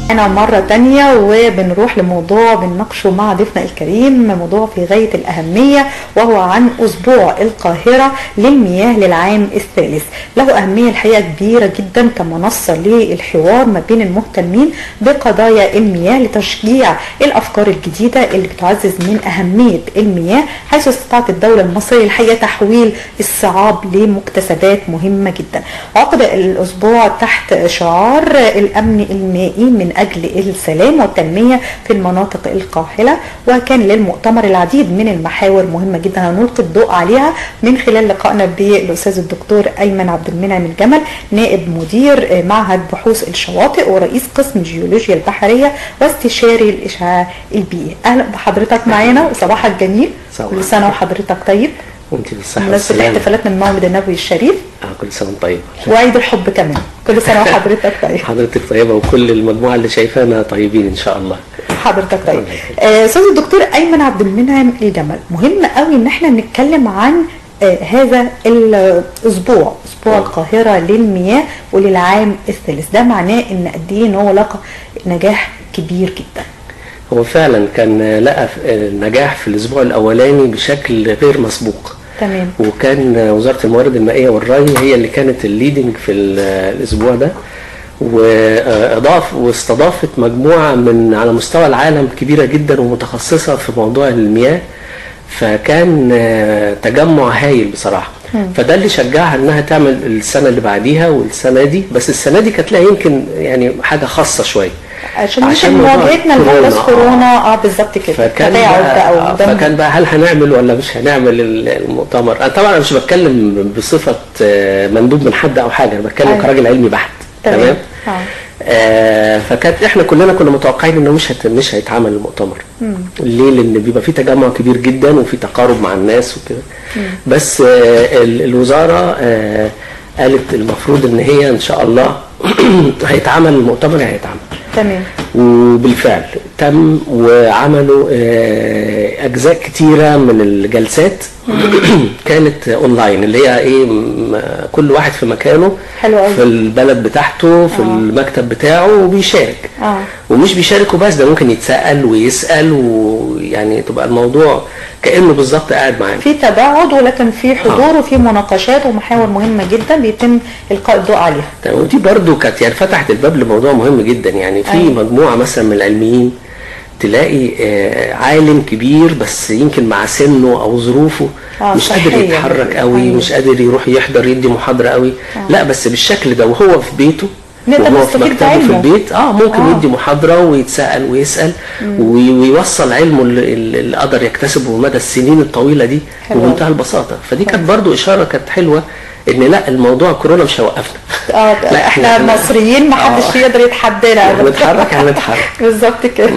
أنا مرة تانية وبنروح لموضوع بنناقشه مع ضيفنا الكريم موضوع في غاية الأهمية وهو عن أسبوع القاهرة للمياه للعام الثالث له أهمية الحقيقة كبيرة جدا كمنصة للحوار ما بين المهتمين بقضايا المياه لتشجيع الأفكار الجديدة اللي بتعزز من أهمية المياه حيث استطاعت الدولة المصرية الحقيقة تحويل الصعاب لمكتسبات مهمة جدا عقد الأسبوع تحت شعار الأمن المائي من أجل السلام والتنمية في المناطق القاحلة وكان للمؤتمر العديد من المحاور مهمة جدا هنلقي الضوء عليها من خلال لقائنا بالأستاذ الدكتور أيمن عبد المنعم الجمل نائب مدير معهد بحوث الشواطئ ورئيس قسم جيولوجيا البحرية واستشاري الإشعاع البيئي أهلا بحضرتك معانا وصباحك جميل صباح كل سنة وحضرتك طيب وانت بالصحة بمناسبة والسلامة احتفالات من المولد النبوي الشريف آه كل سنة وانت طيب وعيد الحب كمان كل سنة وحضرتك طيب حضرتك طيبة وكل المجموعة اللي شايفانا طيبين إن شاء الله حضرتك طيب الله يخليك. آه، استاذ الدكتور ايمن عبد المنعم الجمل مهم قوي ان احنا نتكلم عن آه، هذا الاسبوع اسبوع آه. القاهره للمياه وللعام الثالث ده معناه ان قد ايه ان هو لقى نجاح كبير جدا هو فعلا كان لقى نجاح في الأسبوع الأولاني بشكل غير مسبوق تمام وكان وزارة الموارد المائية والري هي اللي كانت الليدنج في ال- الأسبوع ده وأضاف واستضافت مجموعة من على مستوى العالم كبيرة جدا ومتخصصة في موضوع المياه فكان آه، تجمع هايل بصراحة فده اللي شجعها انها تعمل السنة اللي بعديها والسنة دي بس السنة دي كانت لها يمكن يعني حاجة خاصة شوية عشان عشان يمكن موضوع مواجهتنا كورونا، لفيروس آه. كورونا اه بالظبط كده فكان تفاعل بقى بقى ودم. فكان بقى هل هنعمل ولا مش هنعمل ال- المؤتمر انا طبعا أنا مش بتكلم بصفه آه، مندوب من حد او حاجه انا بتكلم أيوة. كراجل علمي بحت تمام. تمام آه. آه فكانت احنا كلنا كنا متوقعين انه مش هت... مش هيتعمل المؤتمر ليه لان بيبقى في تجمع كبير جدا وفي تقارب مع الناس وكده بس آه ال- الوزاره آه قالت المفروض ان هي ان شاء الله هيتعمل المؤتمر هيتعمل تمام وبالفعل تم وعملوا آه، اجزاء كتيره من الجلسات كانت اونلاين اللي هي ايه م- كل واحد في مكانه حلو أوي. في البلد بتاعته في آه. المكتب بتاعه وبيشارك اه ومش بيشارك وبس ده ممكن يتسال ويسال ويعني تبقى الموضوع كانه بالظبط قاعد معانا في تباعد ولكن في حضور وفي مناقشات ومحاور مهمه جدا بيتم القاء الضوء عليها تمام، ودي برضو كانت يعني فتحت الباب لموضوع مهم جدا يعني في أيوة. مجموعه مثلا من العلميين تلاقي آه، عالم كبير بس يمكن مع سنه او ظروفه آه، مش قادر صحية. يتحرك قوي أيوة. مش قادر يروح يحضر يدي محاضره قوي لا بس بالشكل ده وهو في بيته نقدر وهو في نستفيد مكتبه في بعلمه. البيت اه ممكن آه. يدي محاضره ويتسال ويسال وي- ويوصل علمه اللي, اللي قدر يكتسبه مدى السنين الطويله دي حلو. بمنتهى البساطه فدي كانت برضو اشاره كانت حلوه ان لا الموضوع كورونا مش هيوقفنا اه لا، احنا إحنا- مصريين ما حدش آه. يقدر يتحدانا أبداً. هنتحرك هنتحرك بالظبط كده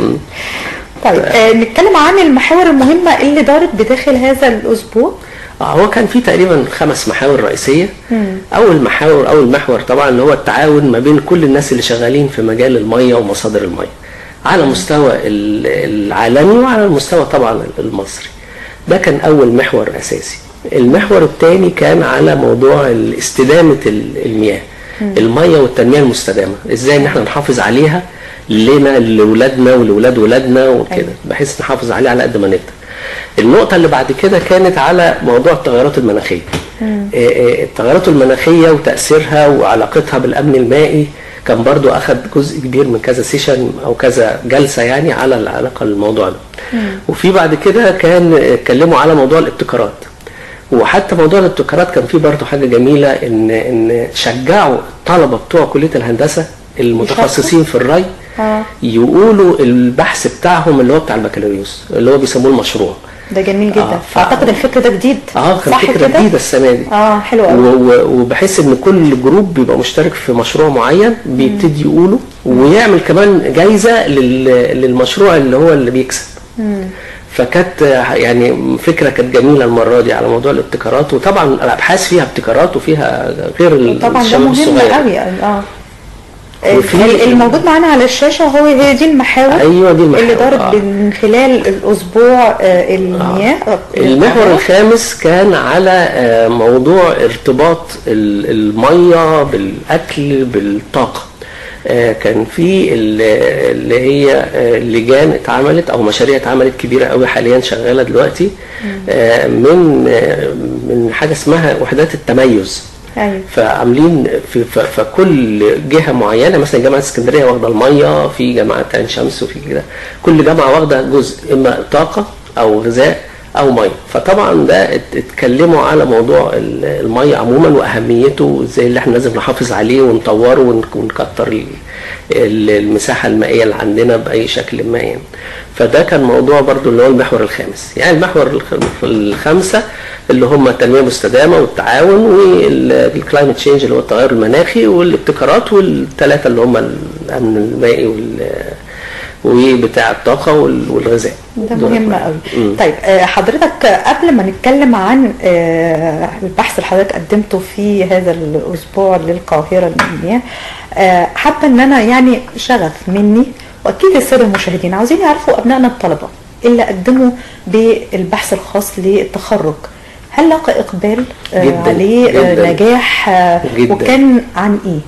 طيب آه نتكلم عن المحاور المهمه اللي دارت بداخل هذا الاسبوع آه، هو كان في تقريبا خمس محاور رئيسيه اول محاور اول محور طبعا اللي هو التعاون ما بين كل الناس اللي شغالين في مجال الميه ومصادر الميه على مستوى ال- العالمي وعلى المستوى طبعا المصري ده كان اول محور اساسي المحور الثاني كان على موضوع استدامه ال- المياه الميه والتنميه المستدامه ازاي ان احنا نحافظ عليها لنا لاولادنا ولولاد ولادنا وكده أيوة. بحيث نحافظ عليها على قد ما نقدر النقطة اللي بعد كده كانت على موضوع التغيرات المناخية آه، آه، التغيرات المناخية وتأثيرها وعلاقتها بالأمن المائي كان برضو أخذ جزء كبير من كذا سيشن أو كذا جلسة يعني على العلاقة الموضوع ده وفي بعد كده كان اتكلموا على موضوع الابتكارات وحتى موضوع الابتكارات كان فيه برضه حاجه جميله ان ان شجعوا الطلبه بتوع كليه الهندسه المتخصصين في الري اه يقولوا البحث بتاعهم اللي هو بتاع البكالوريوس اللي هو بيسموه المشروع ده جميل جدا آه، ف- اعتقد الفكر ده جديد اه كان صح فكره كده جديده السنه دي اه حلو و- قوي و- وبحيث ان كل جروب بيبقى مشترك في مشروع معين بيبتدي يقوله ويعمل كمان جايزه لل- للمشروع اللي هو اللي بيكسب فكانت يعني فكره كانت جميله المره دي على موضوع الابتكارات وطبعا الابحاث فيها ابتكارات وفيها غير طبعا ده الشباب مهم الصغير قوي يعني اه وفي- ال- الموجود معانا على الشاشة هو هي دي المحاور أيوة دي المحاور، اللي دارت آه. من خلال الأسبوع آه، المياه آه، المحور الخامس كان على آه، موضوع ارتباط ال- الميه بالاكل بالطاقه آه، كان في ال- اللي هي آه، لجان اتعملت او مشاريع اتعملت كبيره قوي حاليا شغاله دلوقتي آه، من آه، من حاجه اسمها وحدات التميز ايوه فعاملين في ف- فكل جهه معينه مثلا جامعه اسكندريه واخده الميه في جامعه عين شمس وفي كده كل جامعه واخده جزء اما طاقه او غذاء او ميه فطبعا ده ات- اتكلموا على موضوع ال- الميه عموما واهميته وازاي اللي احنا لازم نحافظ عليه ونطوره ون- ونكتر ال- ال- المساحه المائيه اللي عندنا باي شكل ما يعني فده كان موضوع برضو اللي هو المحور الخامس يعني المحور الخ- الخامسه اللي هم التنميه المستدامه والتعاون والكلايمت تشينج اللي هو التغير المناخي والابتكارات والثلاثه اللي هم الامن المائي وال وبتاع الطاقه وال- والغذاء ده دول مهم أسماء. قوي مم. طيب آه، حضرتك قبل ما نتكلم عن آه، البحث اللي حضرتك قدمته في هذا الاسبوع للقاهره للمياه آه، حابه ان انا يعني شغف مني واكيد الساده المشاهدين عاوزين يعرفوا ابنائنا الطلبه اللي قدموا بالبحث الخاص للتخرج هل لقى اقبال آه، جداً، عليه آه، جداً. نجاح آه، جداً. وكان عن ايه؟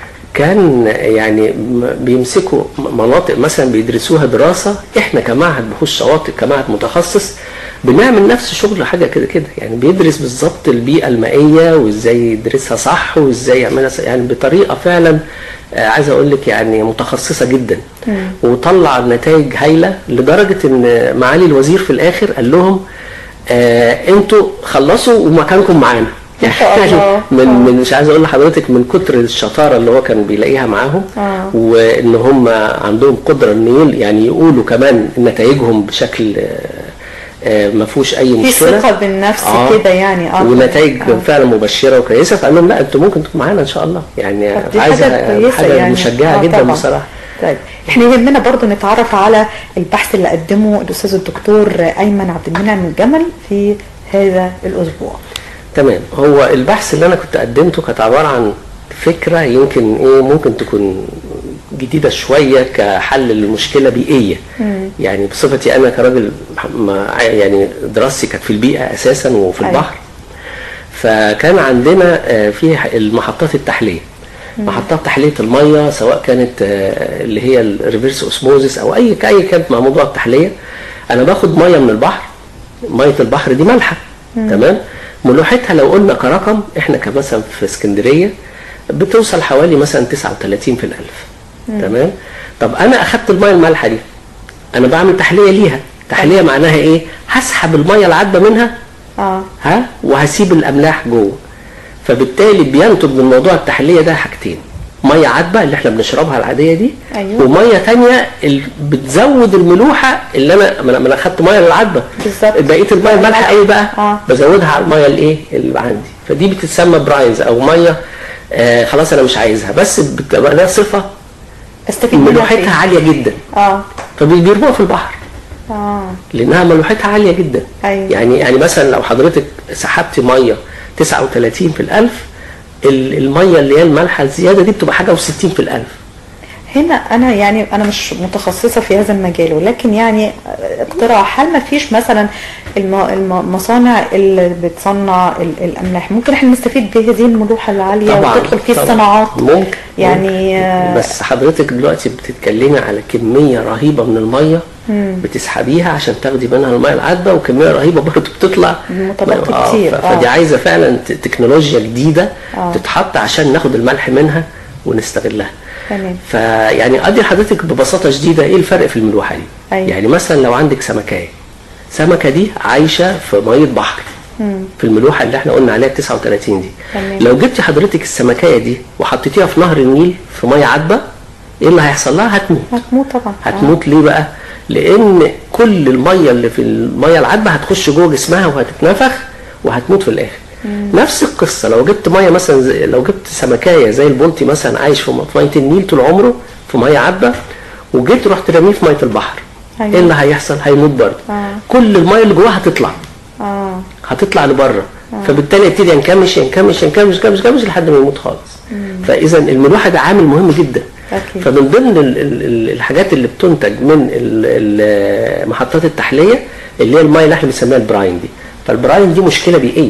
كان يعني م- بيمسكوا مناطق مثلا بيدرسوها دراسه احنا كمعهد بحوث شواطئ كمعهد متخصص بنعمل نفس شغل حاجه كده كده يعني بيدرس بالظبط البيئه المائيه وازاي يدرسها صح وازاي يعملها صح يعني بطريقه فعلا آه، عايز اقول لك يعني متخصصه جدا وطلع نتائج هايله لدرجه ان معالي الوزير في الاخر قال لهم آه انتوا خلصوا ومكانكم معانا ما شاء الله. من آه. من مش عايز اقول لحضرتك من كتر الشطاره اللي هو كان بيلاقيها معاهم آه. وان هم عندهم قدره ان يقول يعني يقولوا كمان نتائجهم بشكل آه، آه، ما فيهوش اي في مشكله ثقه بالنفس آه. كده يعني اه ونتائج آه. فعلا مبشره وكويسه فقال لهم لا انتوا ممكن تكونوا معانا ان شاء الله يعني طب دي عايزه حاجة كويسة حاجه يعني. مشجعه آه جدا طبعاً. بصراحه طيب احنا يهمنا برضو نتعرف على البحث اللي قدمه الاستاذ الدكتور ايمن عبد المنعم الجمل في هذا الاسبوع تمام هو البحث اللي انا كنت قدمته كانت عباره عن فكره يمكن ايه ممكن تكون جديده شويه كحل لمشكله بيئيه يعني بصفتي انا كراجل ما- يعني دراستي كانت في البيئه اساسا وفي أيوة. البحر فكان عندنا آه، في المحطات التحليه محطات تحليه الميه سواء كانت آه، اللي هي الريفرس اوسموزيس او اي اي كانت مع موضوع التحليه انا باخد ميه من البحر ميه البحر دي مالحه تمام ملوحتها لو قلنا كرقم احنا كمثلا في اسكندريه بتوصل حوالي مثلا 39 في الالف تمام طب انا اخدت الميه المالحه دي انا بعمل تحليه ليها تحليه معناها ايه هسحب الميه العذبه منها اه ها وهسيب الاملاح جوه فبالتالي بينتج من موضوع التحليه ده حاجتين ميه عذبه اللي احنا بنشربها العاديه دي أيوة. وميه تانية اللي بتزود الملوحه اللي انا ما انا ما أنا اخدت ميه العذبه بالظبط. بقيه الميه المالحه قوي بقى آه. بزودها على الميه الايه اللي عندي فدي بتتسمى برايز او ميه آه خلاص انا مش عايزها بس بتبقى لها صفه استفيد منها في ملوحتها إيه؟ عاليه جدا اه فبيرموها في البحر اه لانها ملوحتها عاليه جدا أيوة. يعني يعني مثلا لو حضرتك سحبت ميه 39 في الالف ال- الميه اللي هي المالحه الزياده دي بتبقى حاجه و60 في الالف هنا انا يعني انا مش متخصصه في هذا المجال ولكن يعني اقتراح هل ما فيش مثلا الم- الم- المصانع اللي بتصنع ال- الاملاح ممكن احنا نستفيد بهذه الملوحه العاليه طبعا وتدخل في طبعاً. الصناعات ممكن يعني آه، بس حضرتك دلوقتي بتتكلمي على كميه رهيبه من الميه بتسحبيها عشان تاخدي منها الميه العذبه وكميه رهيبه برضه بتطلع متبقي آه، كتير، ف- آه. فدي عايزه فعلا ت- تكنولوجيا جديده آه. تتحط عشان ناخد الملح منها ونستغلها تمام فيعني ادي لحضرتك ببساطه شديده ايه الفرق في الملوحه دي أيوة. يعني مثلا لو عندك سمكايه سمكه دي عايشه في ميه بحر في الملوحه اللي احنا قلنا عليها 39 دي تمام. لو جبتي حضرتك السمكايه دي وحطيتيها في نهر النيل في ميه عذبه ايه اللي هيحصل لها هتموت هتموت طبعا آه. هتموت ليه بقى لان كل الميه اللي في الميه العذبه هتخش جوه جسمها وهتتنفخ وهتموت في الاخر نفس القصه لو جبت ميه مثلا زي لو جبت سمكايه زي البولتي مثلا عايش في م- في ميه النيل طول عمره في ميه عذبه وجيت رحت رميه في ميه البحر أيوة. ايه اللي هيحصل هيموت برضه آه. كل الميه اللي جواه هتطلع اه هتطلع لبره فبالتالي يبتدي ينكمش ينكمش ينكمش ينكمش ينكمش لحد ما يموت خالص فاذا الملوحه ده عامل مهم جدا أكيد. فمن ضمن ال- ال- ال- الحاجات اللي بتنتج من ال- ال- محطات التحليه اللي هي الميه اللي احنا بنسميها البراين دي فالبراين دي مشكله بيئيه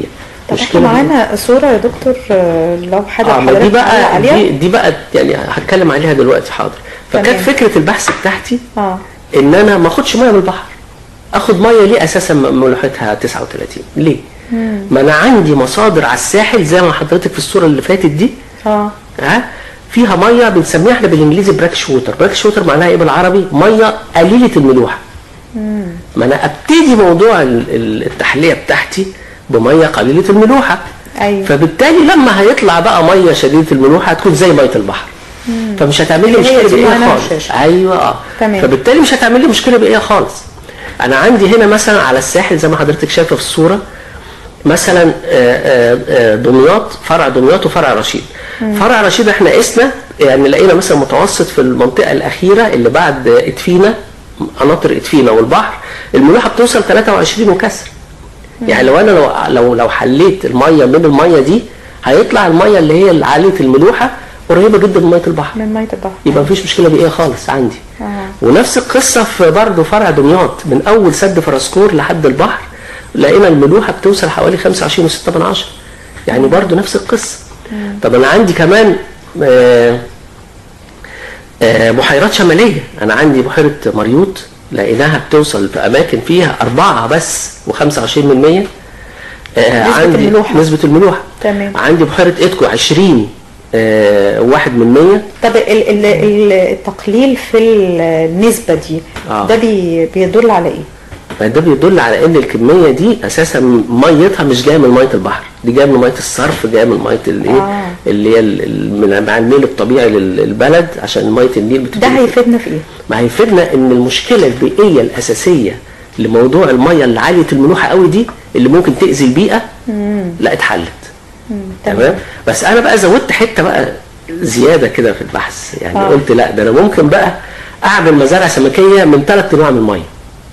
طب احنا مشكلة معانا صورة يا دكتور آه، لو حد اه ما دي حضرتك بقى تعلق عليها دي, دي بقى يعني هتكلم عليها دلوقتي حاضر فكانت تمام. فكره البحث بتاعتي اه ان انا ما اخدش ميه من البحر اخد ميه ليه اساسا م- ملوحتها 39 ليه ما انا عندي مصادر على الساحل زي ما حضرتك في الصوره اللي فاتت دي اه ها فيها ميه بنسميها احنا بالانجليزي براكش ووتر براكش ووتر معناها ايه بالعربي ميه قليله الملوحه ما انا ابتدي موضوع ال- ال- التحليه بتاعتي بميه قليله الملوحه ايوه فبالتالي لما هيطلع بقى ميه شديده الملوحه هتكون زي ميه البحر فمش هتعمل لي اللي هي مشكله دي بيئيه معناها خالص الشاشة. ايوه اه تمام. فبالتالي مش هتعمل لي مشكله بيئيه خالص انا عندي هنا مثلا على الساحل زي ما حضرتك شايفه في الصوره مثلا آه، آه، آه، دمياط فرع دمياط وفرع رشيد فرع رشيد احنا قسنا يعني لقينا مثلا متوسط في المنطقه الاخيره اللي بعد ادفينا قناطر ادفينا والبحر الملوحه بتوصل 23 وكسر يعني لو انا لو لو لو حليت الميه من الميه دي هيطلع الميه اللي هي عاليه الملوحه قريبه جدا من ميه البحر من مية البحر يبقى مفيش مشكله بيئيه خالص عندي آه. ونفس القصه في برضه فرع دمياط من اول سد فرسكور لحد البحر لقينا الملوحه بتوصل حوالي 25 و6 من عشرة يعني برضه نفس القصه طب انا عندي كمان آه آه بحيرات شماليه انا عندي بحيره مريوط لقيناها بتوصل في اماكن فيها أربعة بس و25 من 100 آه نسبة عندي الملوحة. نسبة الملوحة تمام. عندي بحيرة إيدكو 20 آه واحد من 100 طب ال- ال- ال- التقليل في النسبة دي آه. ده بي- بيدل على ايه؟ فده بيدل على ان الكميه دي اساسا ميتها مش جايه من ميه البحر دي جايه من ميه الصرف جايه من ميه الايه آه. اللي هي ال- ال- من مع النيل الطبيعي لل- للبلد عشان ميه النيل ده بتدخل هيفيدنا في ايه؟ ما هيفيدنا ان المشكله البيئيه الاساسيه لموضوع الميه اللي عاليه الملوحه قوي دي اللي ممكن تاذي البيئه لا اتحلت تمام بس انا بقى زودت حته بقى زياده كده في البحث يعني آه. قلت لا ده انا ممكن بقى اعمل مزارع سمكيه من ثلاث انواع من الميه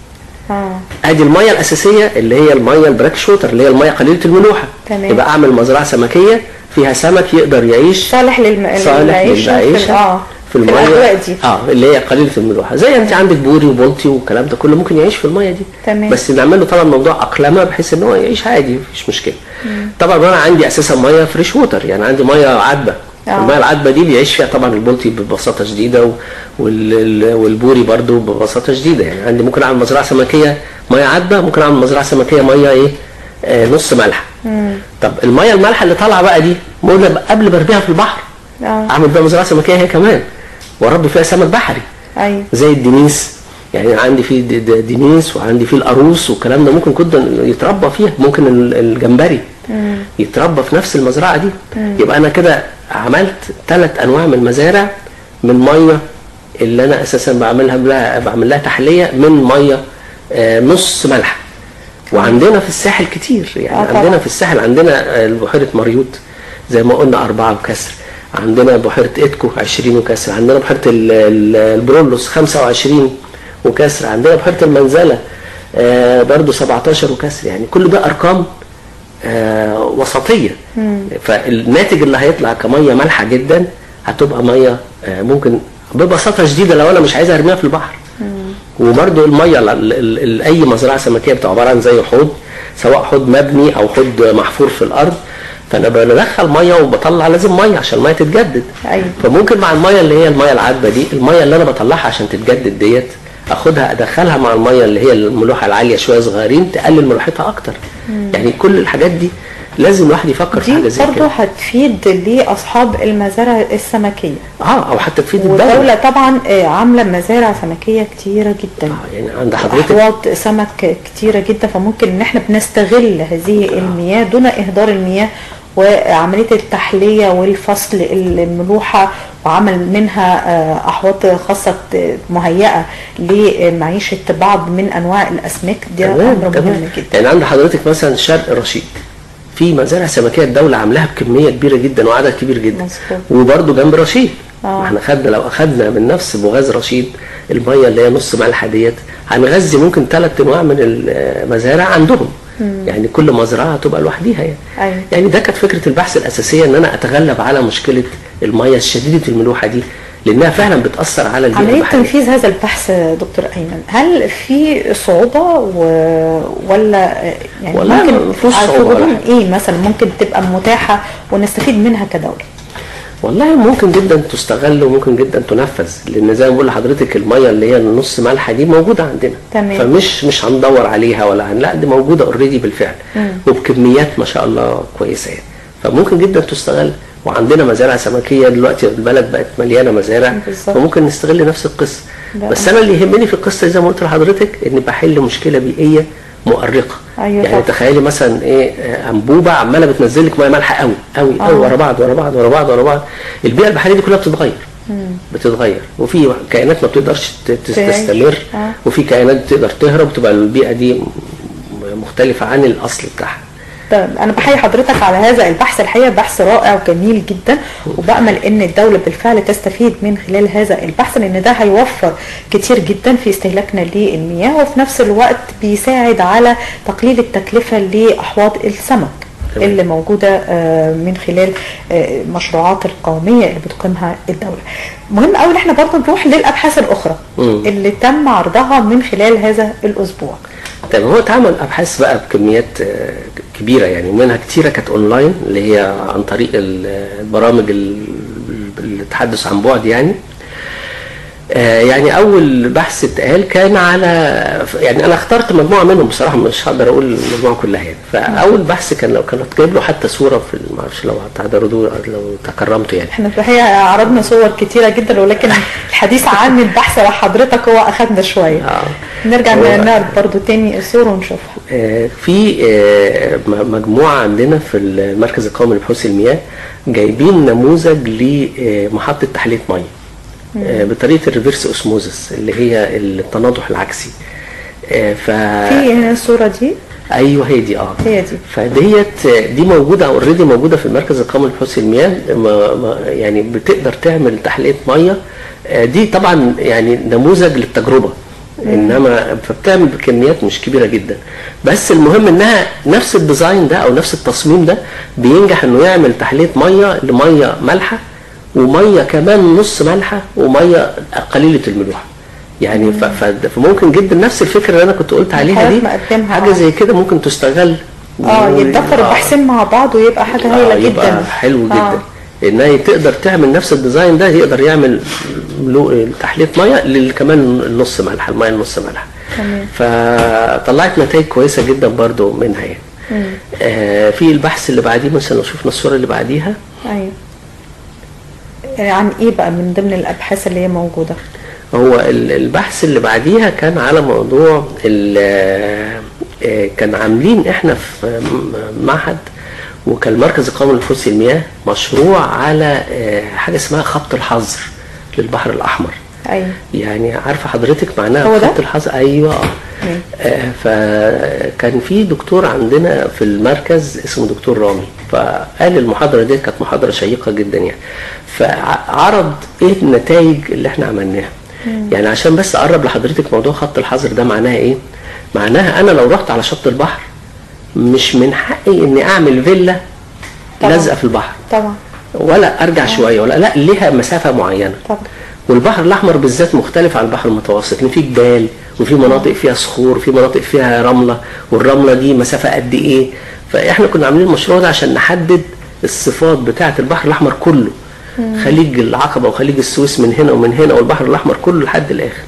اه ادي الميه الاساسيه اللي هي الميه البراك شوتر اللي هي الميه قليله الملوحه تمام. يبقى اعمل مزرعه سمكيه فيها سمك يقدر يعيش صالح للم... صالح للعيش في ال- للعيشه اه في الميه الاجواء دي اه اللي هي قليله الملوحه زي انت عندك بوري وبولتي والكلام ده كله ممكن يعيش في الميه دي تمام. بس نعمل له طبعا موضوع اقلمه بحيث ان هو يعيش عادي مفيش مشكله طبعا انا عندي اساسا ميه فريش ووتر يعني عندي ميه عذبه آه. الميه العذبه دي بيعيش فيها طبعا البولتي ببساطه شديده و- وال- ال- والبوري برضو ببساطه شديده يعني عندي ممكن اعمل مزرعه سمكيه ميه عذبه ممكن اعمل مزرعه سمكيه ميه ايه آه نص ملح طب الميه المالحه اللي طالعه بقى دي ممكن قبل ما ارميها في البحر اه اعمل بقى مزرعه سمكيه هي كمان واربي فيها سمك بحري ايوه زي الدنيس يعني عندي فيه د- د- دنيس وعندي فيه القاروص والكلام ده ممكن جدا يتربى فيها ممكن ال- الجمبري يتربى في نفس المزرعه دي يبقى انا كده عملت ثلاث انواع من المزارع من ميه اللي انا اساسا بعملها لها بعمل لها تحليه من ميه آه، نص ملح وعندنا في الساحل كتير يعني آه طبعا. عندنا في الساحل عندنا آه، بحيره مريوط زي ما قلنا أربعة وكسر عندنا بحيرة إيدكو 20 وكسر عندنا بحيرة ال- ال- البرولوس 25 وكسر عندنا بحيرة المنزلة آه، برضو 17 وكسر يعني كل ده أرقام آه، وسطية فالناتج اللي هيطلع كمية مالحة جدا هتبقى مية آه، ممكن ببساطة شديدة لو أنا مش عايز أرميها في البحر وبرده الميه ال- ال- ال- اي مزرعه سمكيه بتبقى عباره عن زي حوض سواء حوض مبني او حوض محفور في الارض فانا بدخل ميه وبطلع لازم ميه عشان الميه تتجدد أيوة. فممكن مع الميه اللي هي الميه العذبه دي الميه اللي انا بطلعها عشان تتجدد ديت اخدها ادخلها مع الميه اللي هي الملوحه العاليه شويه صغيرين تقلل ملوحتها اكتر يعني كل الحاجات دي لازم الواحد يفكر في حاجه دي زي برضه كده هتفيد لأصحاب المزارع السمكية اه او حتى تفيد الدوله والدولة طبعا آه، عاملة مزارع سمكية كتيرة جدا آه، يعني عند حضرتك أحواض سمك كتيرة جدا فممكن إن احنا بنستغل هذه المياه دون إهدار المياه وعملية التحلية والفصل الملوحة وعمل منها آه، أحواض خاصة مهيئة لمعيشة بعض من أنواع الأسماك ده تمام أمر تمام مهم جدا يعني عند حضرتك مثلا شرق رشيد في مزارع سمكيه الدوله عاملاها بكميه كبيره جدا وعدد كبير جدا مظبوط. وبرده جنب رشيد آه. ما احنا خدنا لو اخدنا من نفس بوغاز رشيد الميه اللي هي نص ملح ديت هنغذي ممكن ثلاث انواع من المزارع عندهم يعني كل مزرعه هتبقى لوحديها يعني أيوة. يعني ده كانت فكره البحث الاساسيه ان انا اتغلب على مشكله الميه الشديده الملوحه دي لانها فعلا بتاثر على البيئه عملية البحريه تنفيذ هذا البحث دكتور أيمن هل في صعوبة و... ولا يعني والله ممكن ما فيهوش على صعوبة ولا حدود حاجة. ايه مثلا ممكن تبقى متاحة ونستفيد منها كدولة والله ممكن جدا تستغل وممكن جدا تنفذ لان زي ما بقول لحضرتك الميه اللي هي النص ملحه دي موجوده عندنا تمام. فمش مش هندور عليها ولا هن... لا دي موجوده اوريدي بالفعل وبكميات ما شاء الله كويسه يعني فممكن جدا تستغل وعندنا مزارع سمكيه دلوقتي البلد بقت مليانه مزارع بالظبط. فممكن نستغل نفس القصه ده بس انا اللي يهمني في القصه زي ما قلت لحضرتك اني بحل مشكله بيئيه مؤرقه أيوة يعني طبعا. تخيلي مثلا ايه آه، انبوبه عماله بتنزل لك ميه مالحه قوي قوي قوي آه. ورا بعض ورا بعض ورا بعض ورا بعض البيئه البحريه دي كلها بتتغير بتتغير وفي كائنات ما بتقدرش ت- ت- تعيش. تستمر آه. وفي كائنات بتقدر تهرب وتبقى البيئه دي م- مختلفه عن الاصل بتاعها طيب انا بحيي حضرتك على هذا البحث الحقيقه بحث رائع وجميل جدا وبامل ان الدوله بالفعل تستفيد من خلال هذا البحث لان ده هيوفر كتير جدا في استهلاكنا للمياه وفي نفس الوقت بيساعد على تقليل التكلفه لاحواض السمك تمام. اللي موجوده آه، من خلال آه، المشروعات القوميه اللي بتقيمها الدوله. مهم قوي ان احنا برضه نروح للابحاث الاخرى مم. اللي تم عرضها من خلال هذا الاسبوع. طيب هو اتعمل ابحاث بقى بكميات آه، كبيره يعني ومنها كتيره كانت اونلاين اللي هي عن طريق ال- البرامج ال- التحدث عن بعد يعني آه، يعني اول بحث اتقال كان على يعني انا اخترت مجموعه منهم بصراحه مش هقدر اقول المجموعه كلها يعني فاول بحث كان لو كانت جايب له حتى صوره في ما اعرفش لو هتقدروا لو تكرمتوا يعني احنا في الحقيقه عرضنا صور كتيره جدا ولكن الحديث عن البحث وحضرتك هو اخذنا شويه. آه. نرجع هو- نعرض برضو تاني الصور ونشوفها. آه، في آه، م- مجموعة عندنا في المركز القومي لبحوث المياه جايبين نموذج لمحطة تحلية مية آه، بطريقة الريفرس اوسموزس اللي هي التناضح العكسي آه، ف في هنا الصوره دي ايوه هي دي اه هي دي. فديت آه، دي موجوده اوريدي موجوده في المركز القومي لبحوث المياه ما ما يعني بتقدر تعمل تحليه ميه آه، دي طبعا يعني نموذج للتجربه انما فبتعمل بكميات مش كبيره جدا بس المهم انها نفس الديزاين ده او نفس التصميم ده بينجح انه يعمل تحليه ميه لميه مالحه وميه كمان نص مالحه وميه قليله الملوحه يعني ف- ف- فممكن جدا نفس الفكره اللي انا كنت قلت عليها دي حضرتك مقدمها، حاجه آه. زي كده ممكن تستغل اه و- يتضافر آه. البحثين مع بعض ويبقى حاجه هايله آه، يبقى جدا. حلو جدا آه. انها تقدر تعمل نفس الديزاين ده يقدر يعمل له- تحليه ميه لل- كمان النص ملح الميه النص ملح تمام. فطلعت نتائج كويسه جدا برضو منها يعني آه في البحث اللي بعديه مثلا لو شفنا الصوره اللي بعديها ايوه. آه، عن ايه بقى من ضمن الابحاث اللي هي موجوده؟ هو ال- البحث اللي بعديها كان على موضوع ال- آه، كان عاملين احنا في م- معهد وكان المركز القومي لبحوث المياه مشروع على آه، حاجه اسمها خط الحظر للبحر الاحمر ايوه. يعني عارفه حضرتك معناها هو ده؟ خط الحظر ايوه آه. مم. آه، فكان في دكتور عندنا في المركز اسمه دكتور رامي فقال المحاضره دي كانت محاضره شيقه جدا يعني فعرض ايه النتائج اللي احنا عملناها يعني عشان بس اقرب لحضرتك موضوع خط الحظر ده معناها ايه معناها انا لو رحت على شط البحر مش من حقي اني اعمل فيلا طبعاً. لازقه في البحر طبعا ولا ارجع شويه ولا لا ليها مسافه معينه طبعا. والبحر الاحمر بالذات مختلف عن البحر المتوسط لان في جبال وفي مناطق فيها صخور وفي مناطق فيها رمله والرمله دي مسافه قد ايه فاحنا كنا عاملين المشروع ده عشان نحدد الصفات بتاعه البحر الاحمر كله خليج العقبه وخليج السويس من هنا ومن هنا والبحر الاحمر كله لحد الاخر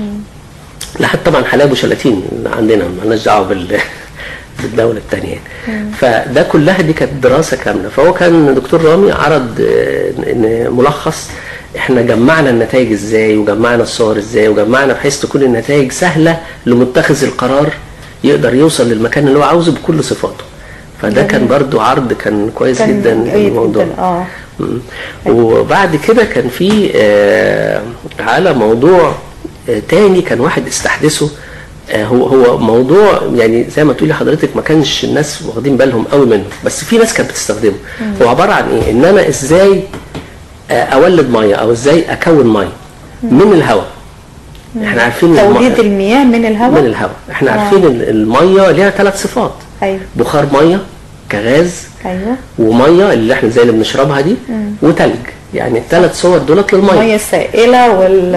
لحد طبعا حلايب وشلاتين عندنا مالناش دعوه بال بالدوله الثانيه يعني. فده كلها دي كانت دراسه كامله فهو كان دكتور رامي عرض آه، إن ملخص احنا جمعنا النتائج ازاي وجمعنا الصور ازاي وجمعنا بحيث تكون النتائج سهله لمتخذ القرار يقدر يوصل للمكان اللي هو عاوزه بكل صفاته فده كان برضو عرض كان كويس كان جدا جيد للموضوع جدا اه مم. وبعد كده كان في آه، على موضوع آه، تاني كان واحد استحدثه آه، هو هو موضوع يعني زي ما تقولي حضرتك ما كانش الناس واخدين بالهم قوي منه بس في ناس كانت بتستخدمه هو عباره عن ايه ان انا ازاي آه، اولد ميه او ازاي اكون ميه من الهواء احنا عارفين الم- توليد المياه من من الهواء الهواء احنا آه. عارفين ان الميه ليها ثلاث صفات ايوه بخار ميه كغاز ايوه وميه اللي احنا زي اللي بنشربها دي وتلج يعني الثلاث صور دولت للميه الميه السائله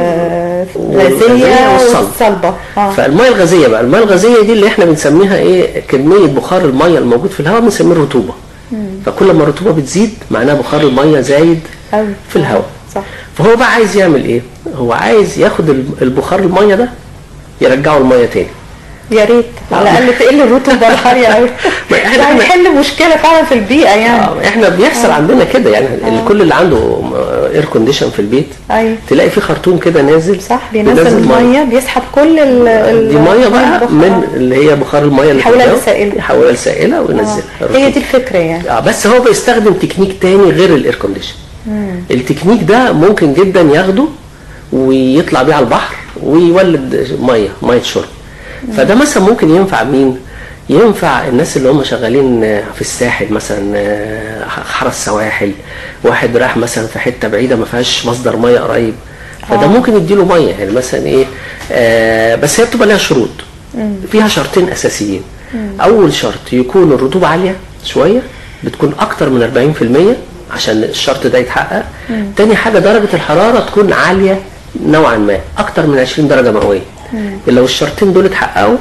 والغازيه والصلبة. والصلبه اه فالميه الغازيه بقى الميه الغازيه دي اللي احنا بنسميها ايه كميه بخار الميه الموجود في الهواء بنسميه الرطوبه فكل ما الرطوبه بتزيد معناها بخار الميه زايد أوي. في الهواء صح فهو بقى عايز يعمل ايه هو عايز ياخد البخار الميه ده يرجعه الميه تاني يا ريت على آه. الاقل تقل الرطوبه الحاريه قوي ما إحنا- ده هيحل مشكله فعلا في البيئه يعني آه، احنا بيحصل عندنا كده يعني آه. كل اللي عنده اير كونديشن في البيت ايوه تلاقي في خرطوم كده نازل صح بينزل ميه بيسحب كل ال ال- دي ميه بقى البخار. من اللي هي بخار الميه اللي في يحولها الجو، لسائلة. يحولها لسائله آه. وينزلها هي دي الفكره يعني اه بس هو بيستخدم تكنيك تاني غير الاير كونديشن التكنيك ده ممكن جدا ياخده ويطلع بيه على البحر ويولد ميه ميه شرب فده مثلا ممكن ينفع مين ينفع الناس اللي هم شغالين في الساحل مثلا آه، حرس سواحل واحد راح مثلا في حته بعيده ما فيهاش مصدر ميه قريب فده آه. ممكن يديله ميه يعني مثلا ايه آه بس هي بتبقى لها شروط فيها شرطين اساسيين اول شرط يكون الرطوبه عاليه شويه بتكون اكتر من 40% عشان الشرط ده يتحقق تاني حاجه درجه الحراره تكون عاليه نوعا ما اكتر من 20 درجه مئويه لو الشرطين دول اتحققوا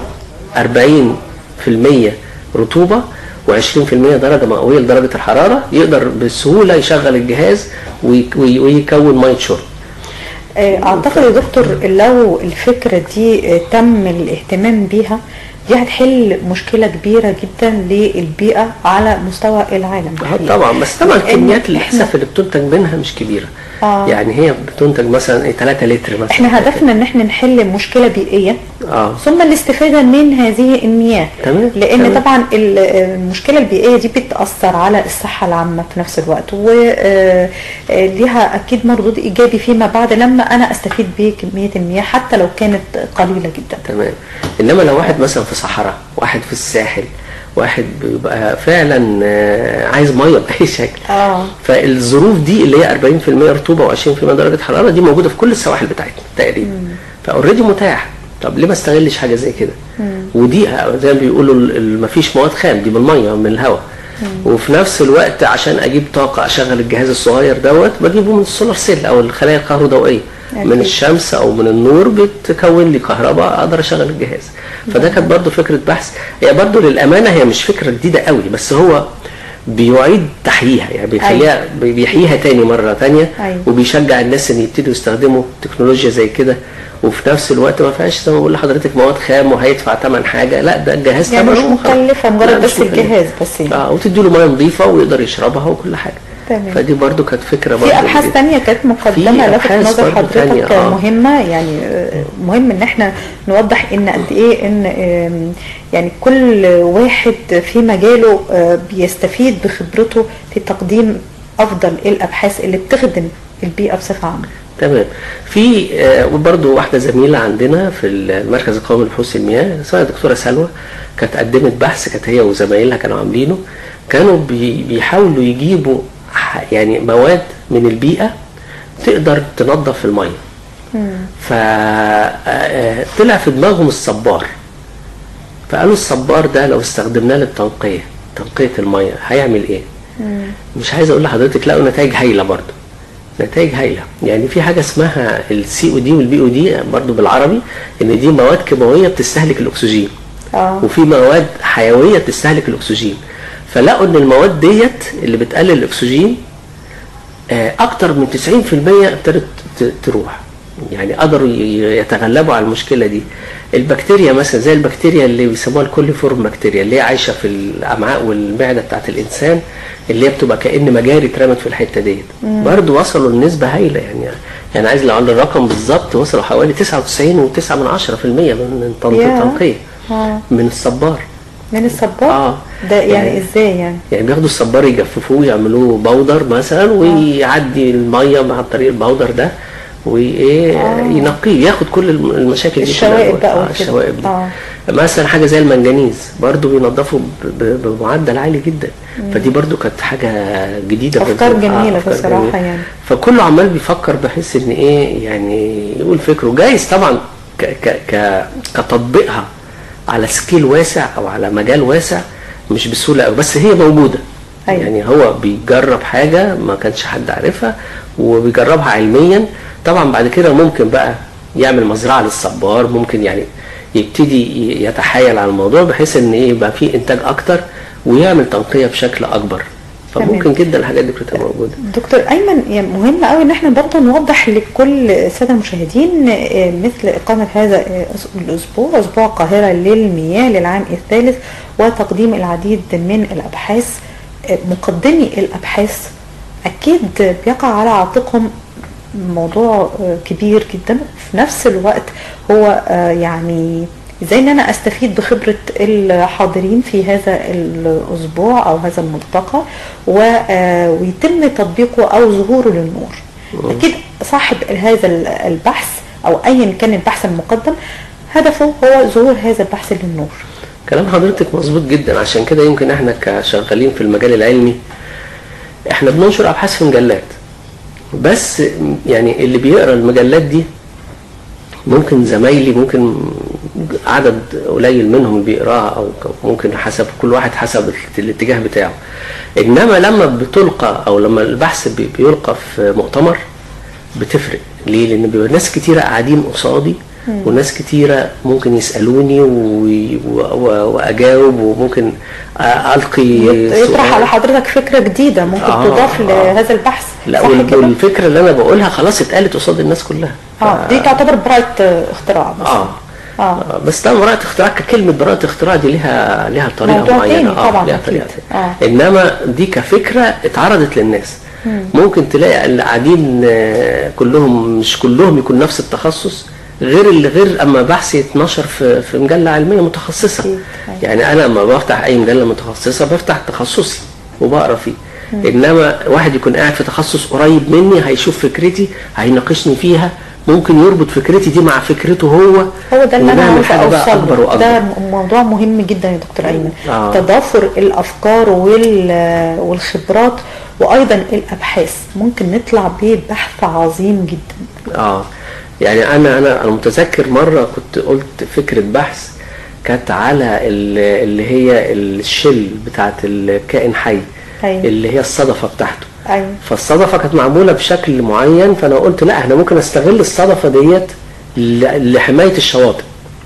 40% رطوبه و20% درجه مئويه لدرجه الحراره يقدر بسهوله يشغل الجهاز وي- وي- ويكون ميه شرب آه، اعتقد يا دكتور لو الفكره دي آه، تم الاهتمام بيها دي هتحل مشكله كبيره جدا للبيئه على مستوى العالم اه الحقيقة. طبعا بس طبعا لأن كميات إحنا- للاسف اللي بتنتج منها مش كبيره آه. يعني هي بتنتج مثلا ايه 3 لتر مثلا احنا هدفنا ان احنا نحل مشكله بيئيه اه ثم الاستفاده من هذه المياه تمام، لان تمام. طبعا ال- المشكله البيئيه دي بتاثر على الصحه العامه في نفس الوقت وليها اكيد مردود ايجابي فيما بعد لما انا استفيد بكميه المياه حتى لو كانت قليله جدا تمام انما لو واحد مثلا في صحراء واحد في الساحل واحد بيبقى فعلا آه، عايز ميه باي شكل اه فالظروف دي اللي هي 40% رطوبه و20% درجه حراره دي موجوده في كل السواحل بتاعتنا تقريبا فاوريدي متاح طب ليه ما استغلش حاجه زي كده ودي زي ما بيقولوا ما فيش مواد خام دي بالميه من الهواء وفي نفس الوقت عشان اجيب طاقه اشغل الجهاز الصغير دوت بجيبه من السولار سيل او الخلايا الكهروضوئيه من أكيد. الشمس او من النور بتكون لي كهرباء اقدر اشغل الجهاز فده كانت برضو فكره بحث هي برضو للامانه هي مش فكره جديده قوي بس هو بيعيد تحييها يعني بيخليها بيحييها تاني مره تانية أيوة. وبيشجع الناس ان يبتدوا يستخدموا تكنولوجيا زي كده وفي نفس الوقت ما فيهاش زي ما بقول لحضرتك مواد خام وهيدفع ثمن حاجه لا ده الجهاز يعني مش ثمنه وخلاص. مكلفه مجرد لا، مش بس مكلفة. الجهاز بس يعني. اه وتدي له ميه نظيفه ويقدر يشربها وكل حاجه تمام. فدي برضو كانت فكره برضو في ابحاث جديدة. تانية كانت مقدمه في لفت أبحاث نظر برضو حضرتك تانية، آه. مهمه يعني آه، مهم ان احنا نوضح ان قد ايه ان آم، يعني كل واحد في مجاله آه، بيستفيد بخبرته في تقديم افضل الابحاث اللي بتخدم البيئه بصفه عامه تمام في آه، وبرضو واحده زميله عندنا في المركز القومي لبحوث المياه اسمها دكتوره سلوى كانت قدمت بحث كانت هي وزمايلها كانوا عاملينه كانوا بي- بيحاولوا يجيبوا ح- يعني مواد من البيئه تقدر تنظف الميه فطلع في دماغهم الصبار فقالوا الصبار ده لو استخدمناه للتنقيه تنقيه الميه هيعمل ايه مش عايز اقول لحضرتك لقوا نتائج هايله برضه نتائج هايله يعني في حاجه اسمها السي او دي والبي او دي برضه بالعربي ان دي مواد كيماويه بتستهلك الاكسجين اه وفي مواد حيويه بتستهلك الاكسجين فلقوا ان المواد ديت اللي بتقلل الاكسجين آه، اكتر من 90% ابتدت ت- تروح يعني قدروا ي- يتغلبوا على المشكله دي البكتيريا مثلا زي البكتيريا اللي بيسموها الكوليفورم بكتيريا اللي هي عايشه في الامعاء والمعده بتاعت الانسان اللي هي بتبقى كان مجاري اترمت في الحته ديت برضه وصلوا لنسبه هايله يعني يعني عايز لو عند الرقم بالظبط وصلوا حوالي 99.9% من تنقية ياه. تنقية اه من الصبار من الصبار اه ده يعني يعني- ازاي يعني يعني بياخدوا الصبار يجففوه يعملوه بودر مثلا ويعدي الميه مع طريق البودر ده وايه آه. ينقيه ياخد كل الم- المشاكل دي كلها الشوائب جوه. بقى آه وكده. الشوائب دي آه. مثلا حاجه زي المنجنيز برضو بينضفوا ب- ب- بمعدل عالي جدا فدي برضو كانت حاجه جديده أفكار بالنسبة- جميلة أفكار بصراحة جميلة. يعني. فكله عمال بيفكر بحيث ان ايه يعني يقول فكره جايز طبعا ك ك ك كتطبيقها على سكيل واسع او على مجال واسع مش بسهوله قوي بس هي موجوده أيوة. يعني هو بيجرب حاجه ما كانش حد عارفها وبيجربها علميا طبعا بعد كده ممكن بقى يعمل مزرعه للصبار ممكن يعني يبتدي ي- يتحايل على الموضوع بحيث ان ايه يبقى فيه انتاج اكتر ويعمل تنقيه بشكل اكبر فممكن جدا الحاجات دي كلها موجوده دكتور ايمن يعني مهم قوي ان احنا برضه نوضح لكل الساده المشاهدين آه، مثل اقامه هذا آه، الاسبوع اسبوع القاهره للمياه للعام الثالث وتقديم العديد من الابحاث آه، مقدمي الابحاث اكيد بيقع على عاتقهم موضوع آه، كبير جدا في نفس الوقت هو آه، يعني ازاي ان انا استفيد بخبرة الحاضرين في هذا الاسبوع او هذا الملتقى و- آه، ويتم تطبيقه او ظهوره للنور اكيد صاحب هذا البحث او ايا كان البحث المقدم هدفه هو ظهور هذا البحث للنور كلام حضرتك مظبوط جدا عشان كده يمكن احنا كشغالين في المجال العلمي احنا بننشر ابحاث في مجلات بس يعني اللي بيقرا المجلات دي ممكن زمايلي ممكن عدد قليل منهم اللي بيقراها او ممكن حسب كل واحد حسب الاتجاه بتاعه انما لما بتلقى او لما البحث بي- بيلقى في مؤتمر بتفرق ليه لان بيبقى ناس كتيره قاعدين قصادي وناس كتيره ممكن يسالوني و- و- و- واجاوب وممكن القي يطرح سؤال. على حضرتك فكرة جديدة ممكن آه، تضاف آه. لهذا البحث لا صح وال- كده؟ والفكره اللي انا بقولها خلاص اتقالت قصاد الناس كلها اه دي تعتبر براءة آه، اختراع بس اه اه آه، بس طبعا براءة اختراع ككلمة براءة اختراع دي ليها ليها طريقة موضوع معينة تاني اه طبعاً ليها أكيد. طريقة آه. تانية. انما دي كفكرة اتعرضت للناس ممكن تلاقي اللي قاعدين آه، كلهم مش كلهم يكون نفس التخصص غير اللي غير اما بحث يتنشر في في مجله علميه متخصصه أكيد. أيوة. يعني انا لما بفتح اي مجله متخصصه بفتح تخصصي وبقرا فيه انما واحد يكون قاعد في تخصص قريب مني هيشوف فكرتي هيناقشني فيها ممكن يربط فكرتي دي مع فكرته هو هو ده اللي انا ونعمل عاوزه حاجه بقى اوصل اكبر له واكبر ده موضوع مهم جدا يا دكتور ايمن آه. تضافر الافكار وال- والخبرات وايضا الابحاث ممكن نطلع ببحث عظيم جدا اه يعني انا انا انا متذكر مره كنت قلت فكره بحث كانت على ال- اللي هي الشل بتاعت الكائن حي أيوة. اللي هي الصدفه بتاعته ايوه فالصدفه كانت معموله بشكل معين فانا قلت لا احنا ممكن استغل الصدفه ديت ل- لحمايه الشواطئ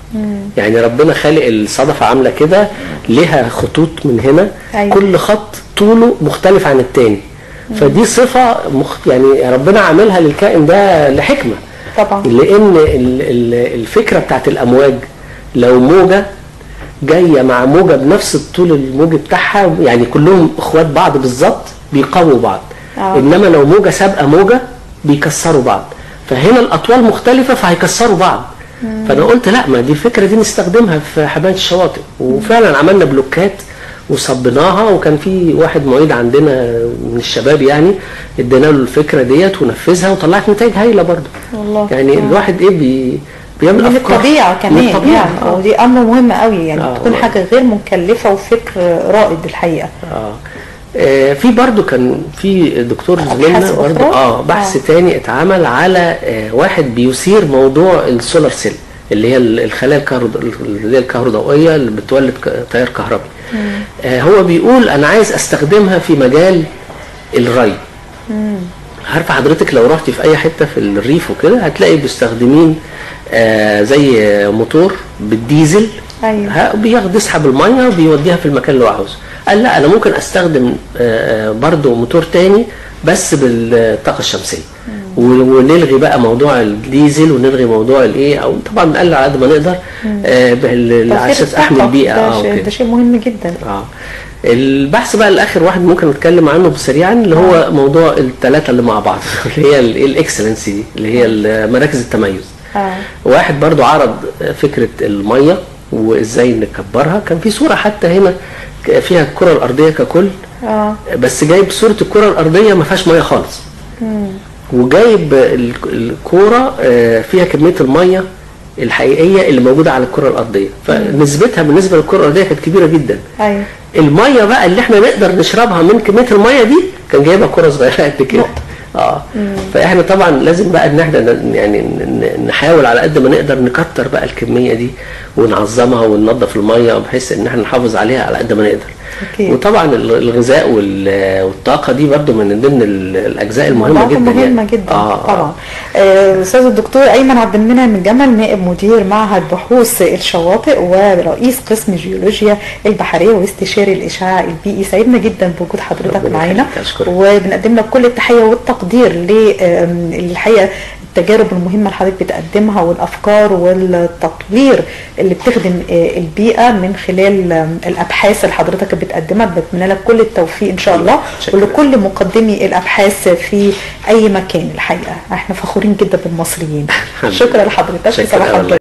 يعني ربنا خالق الصدفه عامله كده لها خطوط من هنا أيوة. كل خط طوله مختلف عن التاني فدي صفه مخ... يعني ربنا عاملها للكائن ده لحكمه طبعا لان ال- ال- الفكره بتاعت الامواج لو موجه جايه مع موجه بنفس الطول الموجي بتاعها يعني كلهم اخوات بعض بالظبط بيقووا بعض آه. انما لو موجه سابقه موجه بيكسروا بعض فهنا الاطوال مختلفه فهيكسروا بعض فانا قلت لا ما دي الفكره دي نستخدمها في حمايه الشواطئ وفعلا عملنا بلوكات وصبناها وكان في واحد معيد عندنا من الشباب يعني ادينا له الفكره ديت ونفذها وطلعت نتائج هايله برضه والله يعني آه. الواحد ايه بي بيعمل من افكار الطبيعة كمان من الطبيعه يعني آه. ودي امر مهم قوي يعني آه، تكون والله. حاجة غير مكلفة وفكر رائد الحقيقة آه. آه في برضو كان في دكتور أبحاث زميلنا برضو أخرى؟ اه بحث آه. تاني اتعمل على آه واحد بيثير موضوع السولار سيل اللي هي ال- الخلايا الكهرباء اللي هي الكهروضوئيه اللي بتولد ك- تيار كهربي آه هو بيقول انا عايز استخدمها في مجال الري عارفه حضرتك لو رحتي في اي حته في الريف وكده هتلاقي بيستخدمين آه زي موتور بالديزل أيوة. ها بياخد يسحب الميه وبيوديها في المكان اللي هو عاوزه قال لا انا ممكن استخدم آه، آه، برضو موتور تاني بس بالطاقه الشمسيه و- ونلغي بقى موضوع الديزل ونلغي موضوع الايه او طبعا نقلل على قد ما نقدر آه، بال- على توفير اساس احمي الطاقة البيئه ده اه شيء- وكده. ده شيء مهم جدا اه البحث بقى الاخر واحد ممكن نتكلم عنه سريعا اللي هو موضوع الثلاثه اللي مع بعض اللي هي الاكسلنسي دي اللي هي ال- مراكز التميز اه واحد برضو عرض فكره الميه وازاي نكبرها كان في صوره حتى هنا فيها الكره الارضيه ككل اه بس جايب صوره الكره الارضيه ما فيهاش ميه خالص وجايب ال- الكوره آه، فيها كميه الميه الحقيقيه اللي موجوده على الكره الارضيه فنسبتها بالنسبه للكره الارضيه كانت كبيره جدا ايوه الميه بقى اللي احنا نقدر نشربها من كميه الميه دي كان جايبها كره صغيره قد كده نقطة. اه فاحنا طبعا لازم بقى ان احنا ن- يعني ن- ن- نحاول على قد ما نقدر نكتر بقى الكميه دي ونعظمها وننظف الميه بحيث ان احنا نحافظ عليها على قد ما نقدر أكيد. وطبعا ال- الغذاء وال- والطاقه دي برضو من ضمن ال- الاجزاء المهمه موضوع جدا مهمة يعني. جدا آه طبعا آه، استاذ الدكتور ايمن عبد المنعم الجمل نائب مدير معهد بحوث الشواطئ ورئيس قسم جيولوجيا البحريه واستشاري الاشعاع البيئي سعدنا جدا بوجود حضرتك ربنا معانا يخليك، أشكرك. وبنقدم لك كل التحيه والتقدير للحقيقه التجارب المهمه اللي حضرتك بتقدمها والافكار والتطوير اللي بتخدم آه، البيئه من خلال آم، الابحاث اللي حضرتك بتقدمها بتمنى لك كل التوفيق ان شاء الله شكرا. ولكل مقدمي الابحاث في اي مكان الحقيقه احنا فخورين جدا بالمصريين الحمد شكرا لله. لحضرتك شكرا صباح الله الخير